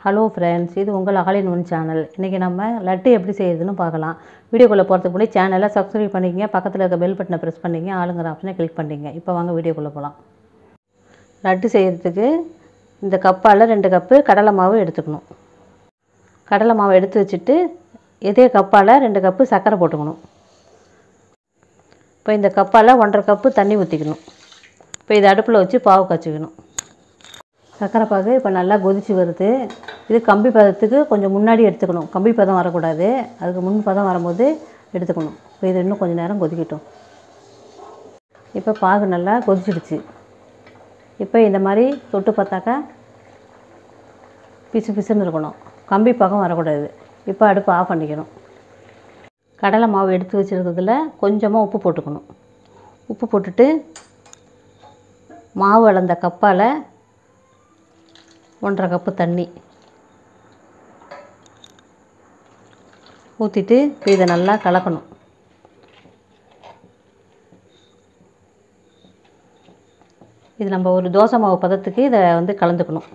hello friends இது உங்கள் அகலின் one channel இன்றைக்கி நம்ம லட்டு எப்படி செய்யுதுன்னு பார்க்கலாம் வீடியோக்குள்ளே போகிறதுக்கு முன்னாடி சேனலை சப்ஸ்கிரைப் பண்ணிக்கங்க பக்கத்தில் இருக்க பெல் பட்டனை ப்ரெஸ் பண்ணிங்க ஆளுங்கிற ஆப்ஷனை கிளிக் பண்ணிங்க இப்போ வாங்க வீடியோக்குள்ளே போகலாம் லட்டு செய்கிறதுக்கு இந்த கப்பால் ரெண்டு கப்பு கடலை மாவு எடுத்துக்கணும் கடலை மாவு எடுத்து வச்சுட்டு இதே கப்பால் ரெண்டு கப்பு சர்க்கரை போட்டுக்கணும் இப்போ இந்த கப்பால் ஒன்றரை கப்பு தண்ணி ஊற்றிக்கணும் இப்போ இதை அடுப்பில் வச்சு பாவு காய்ச்சிக்கணும் சர்க்கரை பாகு இப்போ நல்லா கொதிச்சு வருது இது கம்பி பதத்துக்கு கொஞ்சம் முன்னாடி எடுத்துக்கணும் கம்பி பதம் வரக்கூடாது அதுக்கு முன் பதம் வரும்போது எடுத்துக்கணும் இப்போ இது இன்னும் கொஞ்சம் நேரம் கொதிக்கட்டும் இப்போ பாகு நல்லா கொதிச்சிடுச்சு இப்போ இந்த மாதிரி தொட்டு பார்த்தாக்கா பிசு பிசுன்னு இருக்கணும் கம்பி பக்கம் வரக்கூடாது இப்போ அடுப்பு ஆஃப் பண்ணிக்கணும் கடலை மாவு எடுத்து வச்சுருக்கிறதுல கொஞ்சமாக உப்பு போட்டுக்கணும் உப்பு போட்டுட்டு மாவு அளந்த கப்பால் ஒன்றரை கப்பு தண்ணி ஊற்றிட்டு இதை நல்லா கலக்கணும் இது நம்ம ஒரு தோசை மாவு பதத்துக்கு இதை வந்து கலந்துக்கணும்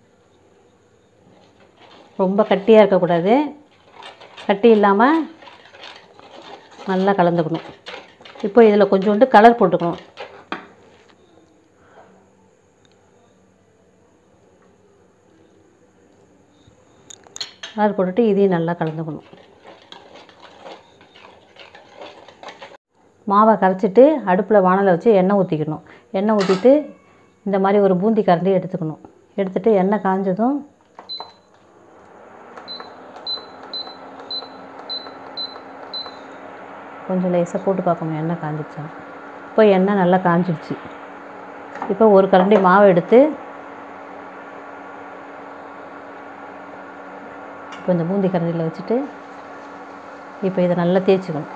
ரொம்ப கட்டியாக இருக்கக்கூடாது கட்டி இல்லாமல் நல்லா கலந்துக்கணும் இப்போ இதில் கொஞ்சோண்டு கலர் போட்டுக்கணும் கலர் போட்டுட்டு இதையும் நல்லா கலந்துக்கணும் மாவை கரைச்சிட்டு அடுப்பில் வானலை வச்சு எண்ணெய் ஊற்றிக்கணும் எண்ணெய் ஊற்றிட்டு இந்த மாதிரி ஒரு பூந்தி கரண்டி எடுத்துக்கணும் எடுத்துகிட்டு எண்ணெய் காஞ்சதும் கொஞ்சம் லேசாக போட்டு பார்க்கணும் எண்ணெய் காஞ்சிடுச்சா இப்போ எண்ணெய் நல்லா காஞ்சிடுச்சு இப்போ ஒரு கரண்டி மாவு எடுத்து இப்போ இந்த பூந்தி கரண்டியில் வச்சுட்டு இப்போ இதை நல்லா தேய்ச்சிக்கணும்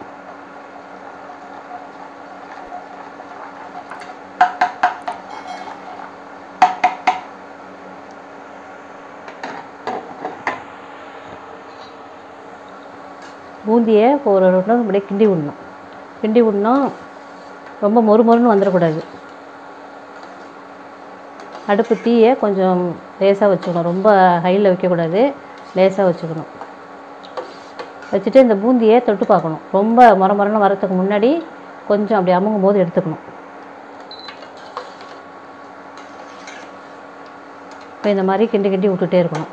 பூந்தியை ஒரு ரெண்டு அப்படியே கிண்டி விடணும் கிண்டி விடணும் ரொம்ப மொறு மொறுன்னு வந்துடக்கூடாது அடுப்பு தீயை கொஞ்சம் லேசாக வச்சுக்கணும் ரொம்ப ஹையில் வைக்கக்கூடாது லேசாக வச்சுக்கணும் வச்சுட்டு இந்த பூந்தியை தொட்டு பார்க்கணும் ரொம்ப முற முறன்னு வரத்துக்கு முன்னாடி கொஞ்சம் அப்படி அமுங்கும் போது எடுத்துக்கணும் இப்போ இந்த மாதிரி கிண்டி கிண்டி விட்டுட்டே இருக்கணும்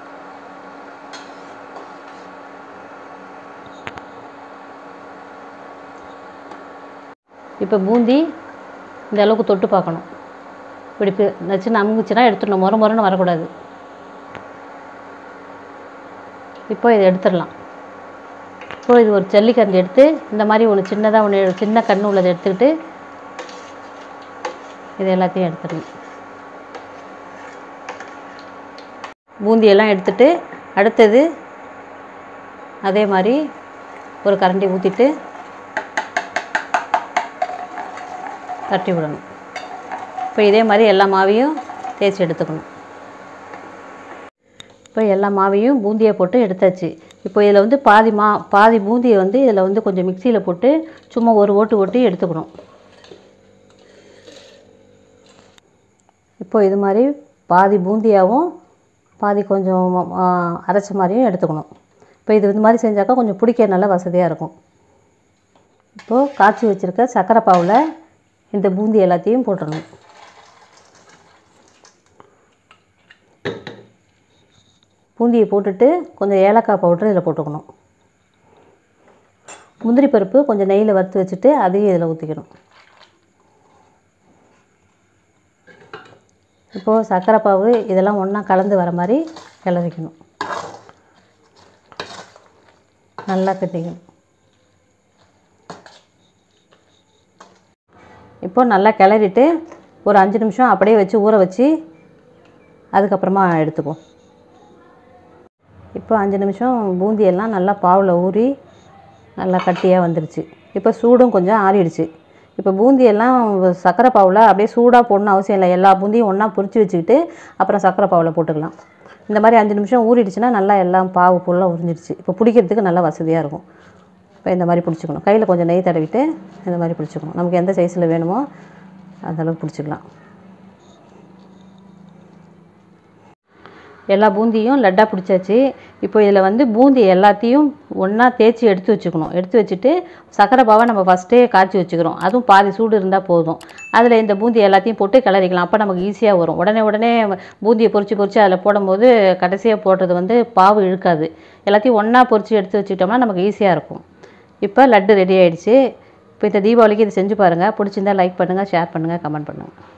இப்போ பூந்தி இந்த அளவுக்கு தொட்டு பார்க்கணும் இப்படி பி- நச்சுன்னு அமுங்குச்சுன்னா எடுத்துடணும் முற முறன்னு வரக்கூடாது இப்போ இதை எடுத்துடலாம் இப்போ இது ஒரு ஜல்லிக்கரண்டி எடுத்து இந்த மாதிரி ஒன்று சின்னதாக ஒன்று சின்ன கண்ணு உள்ளதை எடுத்துக்கிட்டு இது எல்லாத்தையும் எடுத்துடணும் பூந்தியெல்லாம் எடுத்துட்டு அடுத்தது அதே மாதிரி ஒரு கரண்டி ஊற்றிட்டு தட்டி விடணும் இப்போ இதே மாதிரி எல்லா மாவையும் தேய்ச்சி எடுத்துக்கணும் இப்போ எல்லா மாவையும் பூந்தியை போட்டு எடுத்தாச்சு இப்போ இதில் வந்து பாதி மா பாதி பூந்தியை வந்து இதில் வந்து கொஞ்சம் மிக்சியில் போட்டு சும்மா ஒரு ஓட்டு ஓட்டி எடுத்துக்கணும் இப்போ இது மாதிரி பாதி பூந்தியாகவும் பாதி கொஞ்சம் ஆ, அரைச்ச மாதிரியும் எடுத்துக்கணும் இப்போ இது இந்த மாதிரி செஞ்சாக்கா கொஞ்சம் பிடிக்க நல்லா வசதியாக இருக்கும் இப்போது காய்ச்சி வச்சுருக்க சர்க்கரை பாவில் இந்த பூந்தி எல்லாத்தையும் போட்டுடணும் பூந்தியை போட்டுட்டு கொஞ்சம் ஏலக்காய் பவுட்ரு இதில் போட்டுக்கணும் முந்திரி பருப்பு கொஞ்சம் நெய்யில் வறுத்து வச்சுட்டு அதையும் இதில் ஊற்றிக்கணும் இப்போது சர்க்கரை பாவு இதெல்லாம் ஒன்றா கலந்து வர மாதிரி கிளறிக்கணும் நல்லா கட்டிக்கணும் இப்போ நல்லா கிளறிட்டு ஒரு அஞ்சு நிமிஷம் அப்படியே வச்சு ஊற வச்சு அதுக்கப்புறமா எடுத்துக்குவோம் இப்போ அஞ்சு நிமிஷம் பூந்தியெல்லாம் நல்லா பாவில் ஊறி நல்லா கட்டியாக வந்துருச்சு இப்போ சூடும் கொஞ்சம் ஆறிடுச்சு இப்போ பூந்தியெல்லாம் சர்க்கரை பாவில் அப்படியே சூடாக போடணும் அவசியம் இல்லை எல்லா பூந்தியும் ஒன்றா பொரிச்சு வச்சுக்கிட்டு அப்புறம் சர்க்கரை பாவில் போட்டுக்கலாம் இந்த மாதிரி அஞ்சு நிமிஷம் ஊறிடுச்சுன்னா நல்லா எல்லாம் பாவு ஃபுல்லாக உறிஞ்சிடுச்சு இப்போ பிடிக்கிறதுக்கு நல்லா வசதியாக இருக்கும் இப்போ இந்த மாதிரி பிடிச்சிக்கணும் கையில் கொஞ்சம் நெய் தடவிட்டு இந்த மாதிரி பிடிச்சிக்கணும் நமக்கு எந்த சைஸில் வேணுமோ அந்த அளவுக்கு பிடிச்சிக்கலாம் எல்லா பூந்தியும் லட்டாக பிடிச்சாச்சு இப்போ இதில் வந்து பூந்தி எல்லாத்தையும் ஒன்றா தேய்ச்சி எடுத்து வச்சுக்கணும் எடுத்து வச்சுட்டு சக்கரை பாவை நம்ம ஃபஸ்ட்டே காய்ச்சி வச்சுக்கிறோம் அதுவும் பாதி சூடு இருந்தால் போதும் அதில் இந்த பூந்தி எல்லாத்தையும் போட்டு கிளறிக்கலாம் அப்போ நமக்கு ஈஸியாக வரும் உடனே உடனே பூந்தியை பொரிச்சு பொரிச்சு அதில் போடும்போது கடைசியாக போடுறது வந்து பாவு இழுக்காது எல்லாத்தையும் ஒன்றா பொரிச்சு எடுத்து வச்சுக்கிட்டோம்னா நமக்கு ஈஸியாக இருக்கும் இப்போ லட்டு ரெடி ஆயிடுச்சு இப்போ இந்த தீபாவளிக்கு இது செஞ்சு பாருங்கள் பிடிச்சிருந்தா லைக் பண்ணுங்கள் ஷேர் பண்ணுங்கள் கமெண்ட் பண்ணுங்கள்